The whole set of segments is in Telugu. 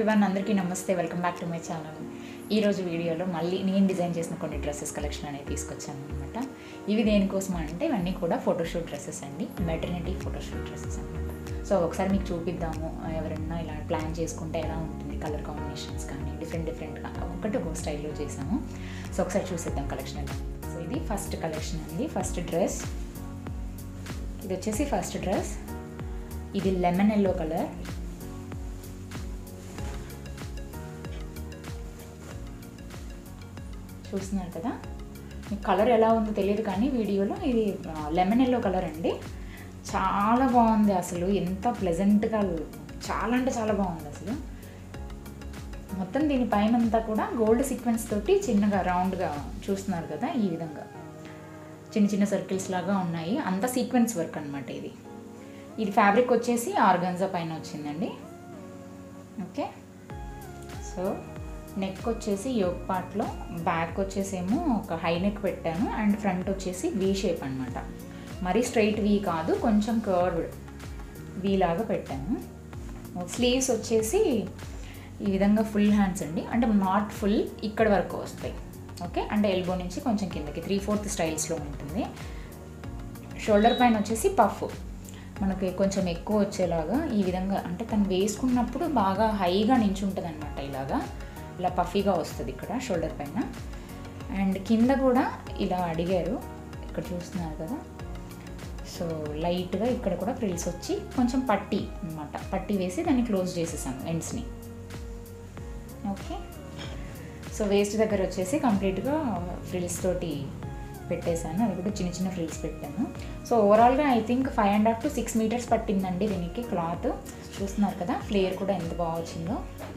ఎవ్రీవన్ అందరికీ నమస్తే welcome back to my channel ఈరోజు వీడియోలో మళ్ళీ నేను డిజైన్ చేసిన కొన్ని డ్రెస్సెస్ కలెక్షన్ అనేది తీసుకొచ్చాను అనమాట ఇవి దేనికోసం అంటే ఇవన్నీ కూడా ఫోటోషూట్ డ్రెస్సెస్ అండి మెటర్నిటీ ఫోటోషూట్ డ్రెస్సెస్ అనమాట సో ఒకసారి మీకు చూపిద్దాము ఎవరైనా ఇలా ప్లాన్ చేసుకుంటే ఎలా ఉంటుంది కలర్ కాంబినేషన్స్ కానీ డిఫరెంట్ డిఫరెంట్గా ఒకటి ఒక స్టైల్లో చేసాము సో ఒకసారి చూసేద్దాం కలెక్షన్ ఎలా సో ఇది ఫస్ట్ కలెక్షన్ అండి ఫస్ట్ డ్రెస్ ఇది వచ్చేసి ఫస్ట్ డ్రెస్ ఇది లెమన్ ఎల్లో కలర్ చూస్తున్నారు కదా మీకు కలర్ ఎలా ఉందో తెలియదు కానీ వీడియోలో ఇది లెమన్ ఎల్లో కలర్ అండి చాలా బాగుంది అసలు ఎంత ప్లెజెంట్గా చాలా అంటే చాలా బాగుంది అసలు మొత్తం దీని పైన అంతా కూడా గోల్డ్ సీక్వెన్స్ తోటి చిన్నగా రౌండ్గా చూస్తున్నారు కదా ఈ విధంగా చిన్న చిన్న సర్కిల్స్ లాగా ఉన్నాయి అంత సీక్వెన్స్ వర్క్ అనమాట ఇది ఇది ఫ్యాబ్రిక్ వచ్చేసి ఆర్గన్జా పైన వచ్చిందండి ఓకే సో నెక్ వచ్చేసి యోగ్ పార్ట్లో బ్యాక్ వచ్చేసేమో ఒక హై నెక్ పెట్టాను అండ్ ఫ్రంట్ వచ్చేసి వీ షేప్ అనమాట మరీ స్ట్రైట్ వీ కాదు కొంచెం కర్వ్డ్ వీ లాగా పెట్టాను స్లీవ్స్ వచ్చేసి ఈ విధంగా ఫుల్ హ్యాండ్స్ అండి అంటే నాట్ ఫుల్ ఇక్కడ వరకు వస్తాయి ఓకే అంటే ఎల్బో నుంచి కొంచెం కిందకి త్రీ ఫోర్త్ స్టైల్స్లో ఉంటుంది షోల్డర్ పైన వచ్చేసి పఫ్ మనకి కొంచెం ఎక్కువ వచ్చేలాగా ఈ విధంగా అంటే తను వేసుకున్నప్పుడు బాగా హైగా నించుంటుంది అనమాట ఇలాగా ఇలా పఫీగా వస్తుంది ఇక్కడ షోల్డర్ పైన అండ్ కింద కూడా ఇలా అడిగారు ఇక్కడ చూస్తున్నారు కదా సో లైట్గా ఇక్కడ కూడా ఫ్రిల్స్ వచ్చి కొంచెం పట్టి అనమాట పట్టి వేసి దాన్ని క్లోజ్ చేసేసాను ఎండ్స్ని ఓకే సో వేస్ట్ దగ్గర వచ్చేసి కంప్లీట్గా ఫ్రిల్స్ తోటి పెట్టేశాను అది కూడా చిన్న చిన్న ఫ్రిల్స్ పెట్టాను సో ఓవరాల్గా I think five and half to six metres పట్టిందండి దీనికి క్లాత్ చూస్తున్నారు కదా ఫ్లేయర్ కూడా ఎంత బాగా వచ్చిందో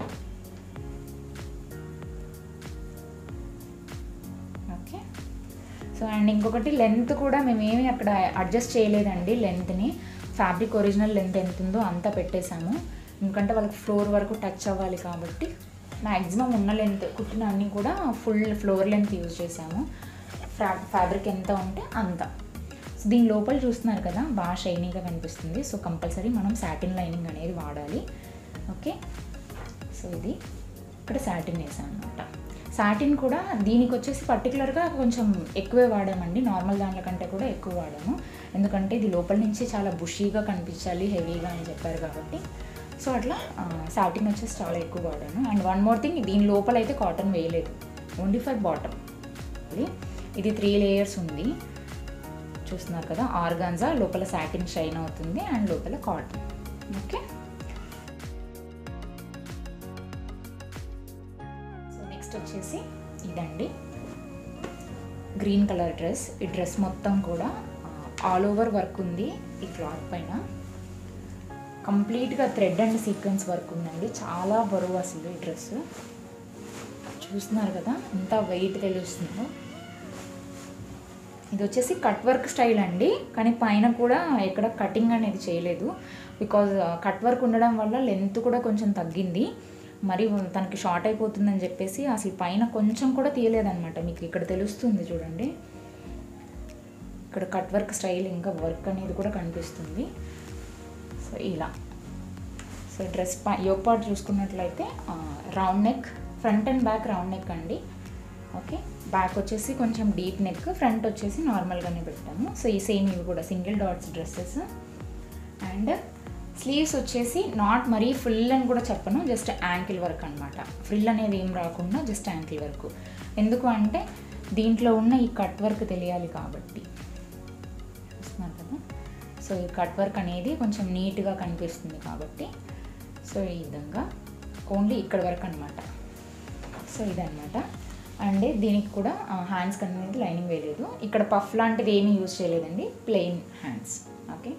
ఓకే సో అండ్ ఇంకొకటి లెంత్ కూడా మేమేమి అక్కడ అడ్జస్ట్ చేయలేదండి లెంత్ని ఫ్యాబ్రిక్ ఒరిజినల్ లెంత్ ఎంత ఉందో అంతా పెట్టేశాము ఎందుకంటే వాళ్ళకి ఫ్లోర్ వరకు టచ్ అవ్వాలి కాబట్టి మ్యాక్సిమం ఉన్న లెంత్ కుట్టిన అన్నీ కూడా ఫుల్ ఫ్లోర్ లెంత్ యూజ్ చేసాము ఫ్యా ఫ్యాబ్రిక్ ఎంత ఉంటే అంత సో దీని లోపల చూస్తున్నారు కదా బాగా షైనీగా కనిపిస్తుంది సో కంపల్సరీ మనం సాటిన్ లైనింగ్ అనేది వాడాలి ఓకే సో ఇది ఇక్కడ సాటిన్ వేసాను అనమాట సాటిన్ కూడా దీనికి వచ్చేసి పర్టికులర్గా కొంచెం ఎక్కువే వాడామండి నార్మల్ దాంట్లో కంటే కూడా ఎక్కువ వాడాము ఎందుకంటే ఇది లోపల నుంచి చాలా బుషీగా కనిపించాలి హెవీగా అని చెప్పారు కాబట్టి సో అట్లా సాటిన్ వచ్చేసి చాలా ఎక్కువ వాడాను అండ్ వన్ మోర్ థింగ్ దీని లోపల అయితే కాటన్ వేయలేదు ఓన్లీ ఫర్ బాటమ్ ఇది త్రీ లేయర్స్ ఉంది చూస్తున్నారు కదా ఆర్గాన్జా లోపల సాటిన్ షైన్ అవుతుంది అండ్ లోపల కాటన్ ఓకే సో నెక్స్ట్ వచ్చేసి ఇదండి గ్రీన్ కలర్ డ్రెస్ ఈ డ్రెస్ మొత్తం కూడా ఆల్ ఓవర్ వర్క్ ఉంది ఈ క్లాత్ పైన కంప్లీట్గా థ్రెడ్ అండ్ సీక్వెన్స్ వర్క్ ఉందండి చాలా బరువు అసలు ఈ డ్రెస్ చూస్తున్నారు కదా ఎంత వెయిట్ తెలుస్తుందో ఇది వచ్చేసి కట్ వర్క్ స్టైల్ అండి కానీ పైన కూడా ఎక్కడ కటింగ్ అనేది చేయలేదు బికాజ్ కట్ వర్క్ ఉండడం వల్ల లెంత్ కూడా కొంచెం తగ్గింది మరి తనకి షార్ట్ అయిపోతుందని చెప్పేసి అసలు పైన కొంచెం కూడా తీయలేదన్నమాట మీకు ఇక్కడ తెలుస్తుంది చూడండి ఇక్కడ కట్ వర్క్ స్టైల్ ఇంకా వర్క్ అనేది కూడా కనిపిస్తుంది సో ఇలా సో డ్రెస్ పా యోగ్ పార్ట్ చూసుకున్నట్లయితే round neck front and back round neck అండి ఓకే బ్యాక్ వచ్చేసి కొంచెం డీప్ నెక్ ఫ్రంట్ వచ్చేసి నార్మల్గానే పెట్టాము సో ఈ సేమ్ ఇవి కూడా single dots dresses and sleeves వచ్చేసి నాట్ మరీ ఫుల్ అని కూడా చెప్పను జస్ట్ యాంకిల్ వర్క్ అనమాట ఫ్రిల్ అనేది ఏం రాకుండా జస్ట్ యాంకిల్ వర్క్ ఎందుకు అంటే దీంట్లో ఉన్న ఈ కట్ వర్క్ తెలియాలి కాబట్టి చూస్తున్నారు కదా సో ఈ కట్ వర్క్ అనేది కొంచెం నీట్గా కనిపిస్తుంది కాబట్టి సో ఈ విధంగా ఓన్లీ ఇక్కడ వరకు అనమాట సో ఇదనమాట అండ్ దీనికి కూడా హ్యాండ్స్ అనేది లైనింగ్ వేయలేదు ఇక్కడ పఫ్ లాంటిది ఏమీ యూజ్ చేయలేదండి ప్లెయిన్ హ్యాండ్స్ ఓకే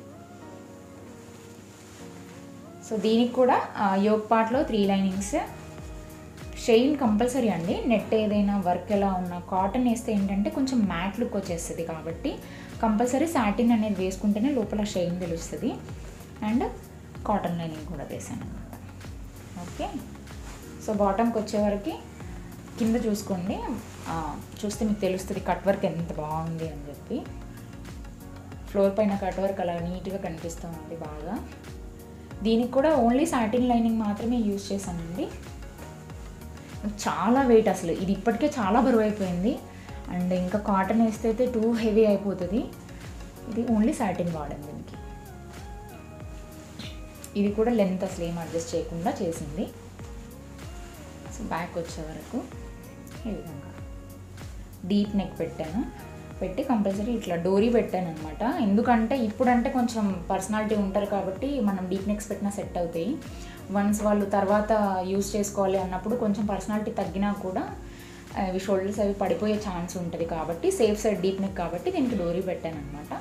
సో దీనికి కూడా యోగ్ పార్ట్లో త్రీ లైనింగ్స్ షైన్ కంపల్సరీ అండి నెట్ ఏదైనా వర్క్ ఎలా ఉన్నా కాటన్ వేస్తే ఏంటంటే కొంచెం మ్యాట్ లుక్ వచ్చేస్తుంది కాబట్టి కంపల్సరీ సాటిన్ అనేది వేసుకుంటేనే లోపల షైన్ తెలుస్తుంది అండ్ కాటన్ లైనింగ్ కూడా వేసాను అనమాట ఓకే సో బాటమ్కి వచ్చేవరకు కింద చూసుకోండి చూస్తే మీకు తెలుస్తుంది కట్ వర్క్ ఎంత బాగుంది అని చెప్పి ఫ్లోర్ పైన కట్ వర్క్ అలా నీట్గా కనిపిస్తూ ఉంది బాగా దీనికి కూడా ఓన్లీ సాటిన్ లైనింగ్ మాత్రమే యూజ్ చేశానండి చాలా వెయిట్ అసలు ఇది ఇప్పటికే చాలా బరువు అయిపోయింది అండ్ ఇంకా కాటన్ వేస్తే అయితే టూ హెవీ అయిపోతుంది ఇది ఓన్లీ సాటిన్ వాడండి దీనికి ఇది కూడా లెంత్ అసలు ఏం అడ్జస్ట్ చేయకుండా చేసింది సో బ్యాక్ వచ్చే వరకు ఈ విధంగా డీప్ నెక్ పెట్టాను పెట్టి కంపల్సరీ ఇట్లా డోరీ పెట్టాను అనమాట ఎందుకంటే ఇప్పుడంటే కొంచెం పర్సనాలిటీ ఉంటారు కాబట్టి మనం డీప్ నెక్స్ పెట్టినా సెట్ అవుతాయి వన్స్ వాళ్ళు తర్వాత యూస్ చేసుకోవాలి అన్నప్పుడు కొంచెం పర్సనాలిటీ తగ్గినా కూడా అవి షోల్డర్స్ అవి పడిపోయే ఛాన్స్ ఉంటుంది కాబట్టి సేఫ్ సైడ్ డీప్ నెక్ కాబట్టి దీనికి డోరీ పెట్టాను అనమాట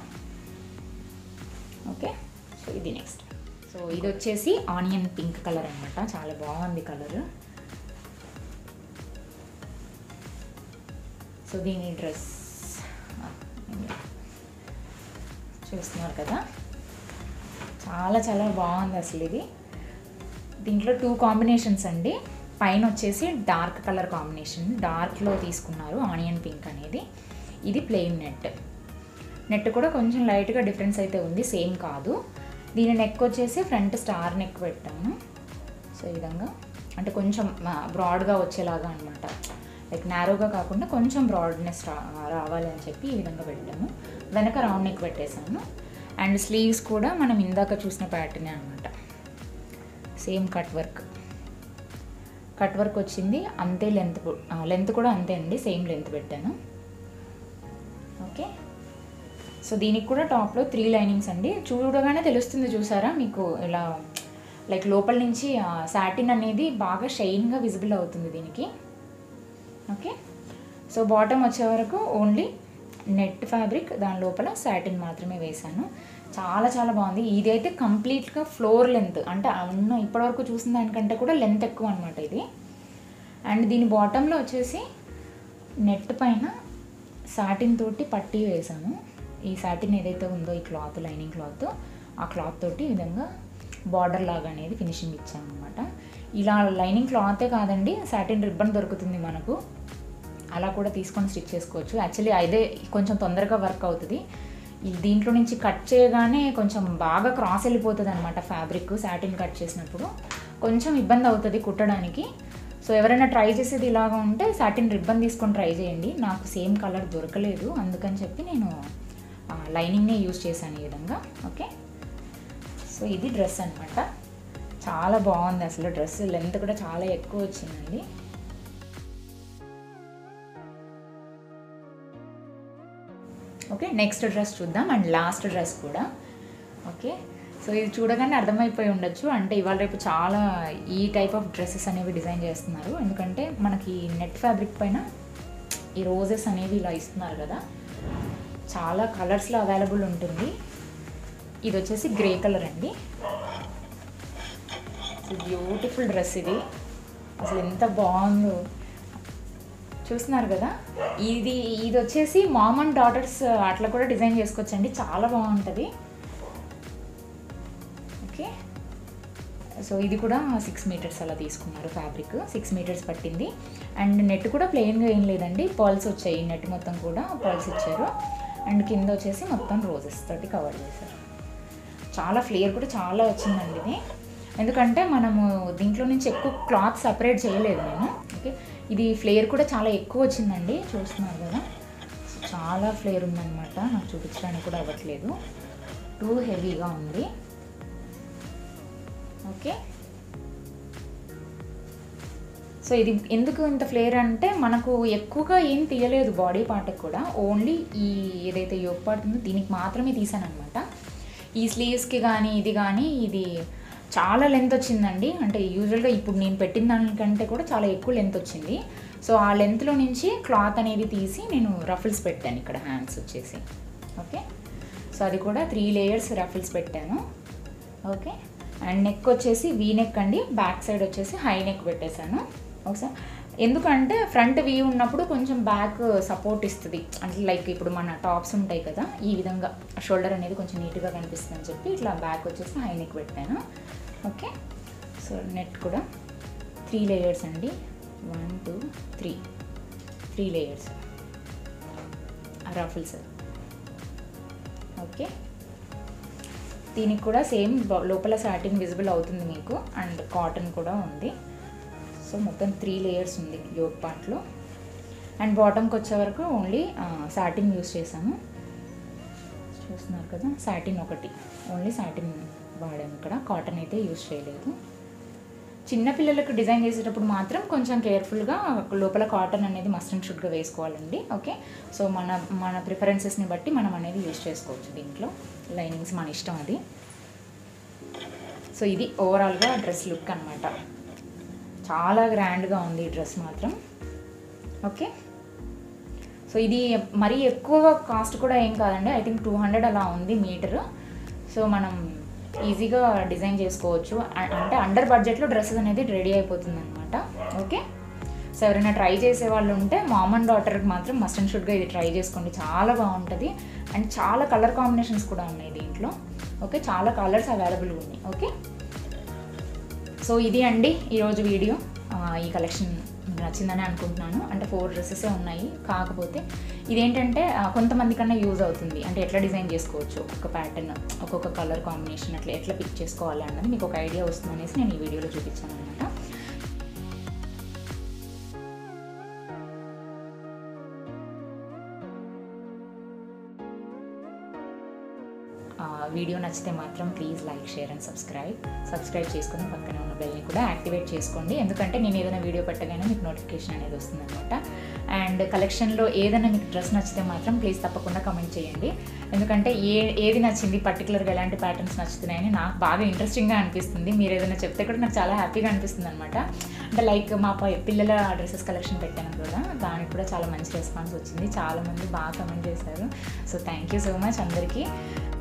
ఓకే సో ఇది నెక్స్ట్ సో ఇది వచ్చేసి ఆనియన్ పింక్ కలర్ అనమాట చాలా బాగుంది కలర్ సో దీని డ్రెస్ చూస్తున్నారు కదా చాలా చాలా బాగుంది అసలు ఇది దీంట్లో టూ కాంబినేషన్స్ అండి పైన వచ్చేసి డార్క్ కలర్ కాంబినేషన్ డార్క్లో తీసుకున్నారు ఆనియన్ పింక్ అనేది ఇది ప్లెయిన్ నెట్ నెట్ కూడా కొంచెం లైట్గా డిఫరెన్స్ అయితే ఉంది సేమ్ కాదు దీని నెక్ వచ్చేసి ఫ్రంట్ స్టార్ నెక్ పెట్టాము సో ఈ విధంగా అంటే కొంచెం బ్రాడ్గా వచ్చేలాగా అనమాట లైక్ నారోగా కాకుండా కొంచెం బ్రాడ్నెస్ రా రావాలి అని చెప్పి ఈ విధంగా పెట్టాము వెనక రౌండ్ నెక్ పెట్టేశాను అండ్ స్లీవ్స్ కూడా మనం ఇందాక చూసిన ప్యాటర్నే అనమాట same cut work cut work వచ్చింది అంతే లెంత్ లెంత్ కూడా అంతే అండి సేమ్ లెంత్ పెట్టాను ఓకే సో దీనికి కూడా టాప్లో త్రీ లైనింగ్స్ అండి చూడగానే తెలుస్తుంది చూసారా మీకు ఇలా లైక్ లోపల నుంచి సాటిన్ అనేది బాగా షైన్గా విజిబుల్ అవుతుంది దీనికి ఓకే సో బాటమ్ వచ్చే వరకు ఓన్లీ నెట్ ఫ్యాబ్రిక్ దాని లోపల సాటిన్ మాత్రమే వేశాను చాలా చాలా బాగుంది ఇది అయితే కంప్లీట్గా ఫ్లోర్ లెంత్ అంటే ఉన్న ఇప్పటివరకు చూసిన దానికంటే కూడా లెంత్ ఎక్కువ అనమాట ఇది అండ్ దీని బాటంలో వచ్చేసి నెట్ పైన సాటిన్ తోటి పట్టీ వేసాను ఈ సాటిన్ ఏదైతే ఉందో ఈ క్లాత్ లైనింగ్ క్లాత్ ఆ క్లాత్ తోటి ఈ విధంగా బార్డర్ లాగా అనేది ఫినిషింగ్ ఇచ్చాను అనమాట ఇలా లైనింగ్ క్లాతే కాదండి సాటిన్ రిబ్బన్ దొరుకుతుంది మనకు అలా కూడా తీసుకొని స్టిచ్ చేసుకోవచ్చు యాక్చువల్లీ అదే కొంచెం తొందరగా వర్క్ అవుతుంది ఈ దీంట్లో నుంచి కట్ చేయగానే కొంచెం బాగా క్రాస్ వెళ్ళిపోతుంది అనమాట ఫ్యాబ్రిక్ సాటిన్ కట్ చేసినప్పుడు కొంచెం ఇబ్బంది అవుతుంది కుట్టడానికి సో ఎవరైనా ట్రై చేసేది ఇలాగా ఉంటే సాటిన్ రిబ్బన్ తీసుకొని ట్రై చేయండి నాకు సేమ్ కలర్ దొరకలేదు అందుకని చెప్పి నేను లైనింగ్నే యూస్ చేశాను ఈ విధంగా ఓకే సో ఇది డ్రెస్ అనమాట చాలా బాగుంది అసలు డ్రెస్ లెంత్ కూడా చాలా ఎక్కువ వచ్చిందండి ఓకే నెక్స్ట్ డ్రెస్ చూద్దాం అండ్ లాస్ట్ డ్రెస్ కూడా ఓకే సో ఇది చూడగానే అర్థమైపోయి ఉండొచ్చు అంటే ఇవాళ రేపు చాలా ఈ టైప్ ఆఫ్ డ్రెస్సెస్ అనేవి డిజైన్ చేస్తున్నారు ఎందుకంటే మనకి నెట్ ఫ్యాబ్రిక్ పైన ఈ రోజెస్ అనేవి ఇలా ఇస్తున్నారు కదా చాలా కలర్స్లో అవైలబుల్ ఉంటుంది ఇది వచ్చేసి గ్రే కలర్ అండి బ్యూటిఫుల్ డ్రెస్ ఇది అసలు ఎంత బాగుందో చూస్తున్నారు కదా ఇది ఇది వచ్చేసి మామ్ అండ్ డాటర్స్ అట్లా కూడా డిజైన్ చేసుకోవచ్చండి చాలా బాగుంటుంది ఓకే సో ఇది కూడా సిక్స్ మీటర్స్ అలా తీసుకున్నారు ఫ్యాబ్రిక్ సిక్స్ మీటర్స్ పట్టింది అండ్ నెట్ కూడా ప్లెయిన్గా ఏం లేదండి పర్ల్స్ వచ్చాయి నెట్ మొత్తం కూడా పర్ల్స్ ఇచ్చారు అండ్ కింద వచ్చేసి మొత్తం రోజెస్ తోటి కవర్ చేశారు చాలా ఫ్లేయర్ కూడా చాలా వచ్చిందండి ఇది ఎందుకంటే మనము దీంట్లో నుంచి ఎక్కువ క్లాత్ సపరేట్ చేయలేదు నేను ఓకే ఇది ఫ్లేయర్ కూడా చాలా ఎక్కువ వచ్చిందండి చూస్తున్నారు కదా చాలా ఫ్లేయర్ ఉందన్నమాట నాకు చూపించడానికి కూడా అవ్వట్లేదు టూ హెవీగా ఉంది ఓకే సో ఇది ఎందుకు ఇంత ఫ్లేర్ అంటే మనకు ఎక్కువగా ఏం తీయలేదు బాడీ పార్ట్కి కూడా ఓన్లీ ఈ ఏదైతే యోగ్ పార్ట్ ఉందో దీనికి మాత్రమే తీసాను అనమాట ఈ స్లీవ్స్కి కానీ ఇది కానీ ఇది చాలా లెంత్ వచ్చిందండి అంటే యూజువల్గా ఇప్పుడు నేను పెట్టిన దానికంటే కూడా చాలా ఎక్కువ లెంత్ వచ్చింది సో ఆ లెంత్లో నుంచి క్లాత్ అనేది తీసి నేను రఫుల్స్ పెట్టాను ఇక్కడ హ్యాండ్స్ వచ్చేసి ఓకే సో అది కూడా త్రీ లేయర్స్ రఫుల్స్ పెట్టాను ఓకే అండ్ నెక్ వచ్చేసి వీ నెక్ అండి బ్యాక్ సైడ్ వచ్చేసి హై నెక్ పెట్టేశాను ఒకసారి ఎందుకంటే ఫ్రంట్ వీ ఉన్నప్పుడు కొంచెం బ్యాక్ సపోర్ట్ ఇస్తుంది అంటే లైక్ ఇప్పుడు మన టాప్స్ ఉంటాయి కదా ఈ విధంగా షోల్డర్ అనేది కొంచెం నీట్గా కనిపిస్తుంది అని చెప్పి ఇట్లా బ్యాక్ వచ్చేసి హై నెక్ పెట్టాను ఓకే సో నెట్ కూడా త్రీ లేయర్స్ అండి one two three three layers ruffles okay దీనికి కూడా సేమ్ లోపల సాటిన్ విజిబుల్ అవుతుంది మీకు అండ్ కాటన్ కూడా ఉంది సో మొత్తం త్రీ లేయర్స్ ఉంది యోగ్ పార్ట్లో అండ్ బాటమ్కి వచ్చే వరకు ఓన్లీ సాటిన్ యూస్ చేసాము చూస్తున్నారు కదా సాటిన్ ఒకటి ఓన్లీ సాటిన్ వాడాము ఇక్కడ కాటన్ అయితే యూస్ చేయలేదు చిన్న పిల్లలకు డిజైన్ చేసేటప్పుడు మాత్రం కొంచెం కేర్ఫుల్గా లోపల కాటన్ అనేది మస్ట్ అండ్ షుడ్గా వేసుకోవాలండి ఓకే సో మన మన ప్రిఫరెన్సెస్ని బట్టి మనం అనేది యూస్ చేసుకోవచ్చు దీంట్లో లైనింగ్స్ మన ఇష్టం అది సో ఇది ఓవరాల్గా డ్రెస్ లుక్ అనమాట చాలా గ్రాండ్గా ఉంది ఈ డ్రెస్ మాత్రం ఓకే సో ఇది మరీ ఎక్కువ కాస్ట్ కూడా ఏం కాదండి ఐ థింక్ టూ హండ్రెడ్ అలా ఉంది మీటర్ సో మనం ఈజీగా డిజైన్ చేసుకోవచ్చు అ- అంటే అండర్ బడ్జెట్లో డ్రెస్సెస్ అనేది రెడీ అయిపోతుంది అనమాట ఓకే సో ఎవరైనా ట్రై చేసే వాళ్ళు ఉంటే మామ్ అండ్ డాటర్కి మాత్రం మస్ట్ అండ్ షుడ్గా ఇది ట్రై చేసుకోండి చాలా బాగుంటుంది అండ్ చాలా కలర్ కాంబినేషన్స్ కూడా ఉన్నాయి దీంట్లో ఓకే చాలా కలర్స్ అవైలబుల్ ఉన్నాయి ఓకే సో ఇది అండి ఈరోజు వీడియో ఆ, ఈ కలెక్షన్ మీకు నచ్చిందని అనుకుంటున్నాను అంటే ఫోర్ డ్రెస్సెసే ఉన్నాయి కాకపోతే ఇదేంటంటే ఆ, కొంతమంది కన్నా యూజ్ అవుతుంది అంటే ఎట్లా డిజైన్ చేసుకోవచ్చు ఒక్కొక్క ప్యాటర్న్ ఒక్కొక్క కలర్ కాంబినేషన్ అట్లా ఎట్లా పిక్ చేసుకోవాలి అన్నది మీకు ఒక ఐడియా వస్తుంది అనేసి నేను ఈ వీడియోలో చూపించాను అనమాట ఆ, వీడియో నచ్చితే మాత్రం please like share and subscribe subscribe చేసుకుని పక్కన ఉన్న బెల్ని కూడా యాక్టివేట్ చేసుకోండి ఎందుకంటే నేను ఏదైనా వీడియో పెట్టగానే మీకు నోటిఫికేషన్ అనేది వస్తుంది అనమాట అండ్ కలెక్షన్లో ఏదైనా మీకు డ్రెస్ నచ్చితే మాత్రం ప్లీజ్ తప్పకుండా కమెంట్ చేయండి ఎందుకంటే ఏ ఏది నచ్చింది పర్టికులర్గా ఎలాంటి ప్యాటర్న్స్ నచ్చుతున్నాయని నాకు బాగా ఇంట్రెస్టింగ్గా అనిపిస్తుంది మీరు ఏదైనా చెప్తే కూడా నాకు చాలా హ్యాపీగా అనిపిస్తుంది అనమాట అంటే లైక్ మా ప- పిల్లల డ్రెస్సెస్ కలెక్షన్ పెట్టాను కూడా దానికి కూడా చాలా మంచి రెస్పాన్స్ వచ్చింది చాలామంది బాగా కమెంట్ చేశారు so thank you so much అందరికీ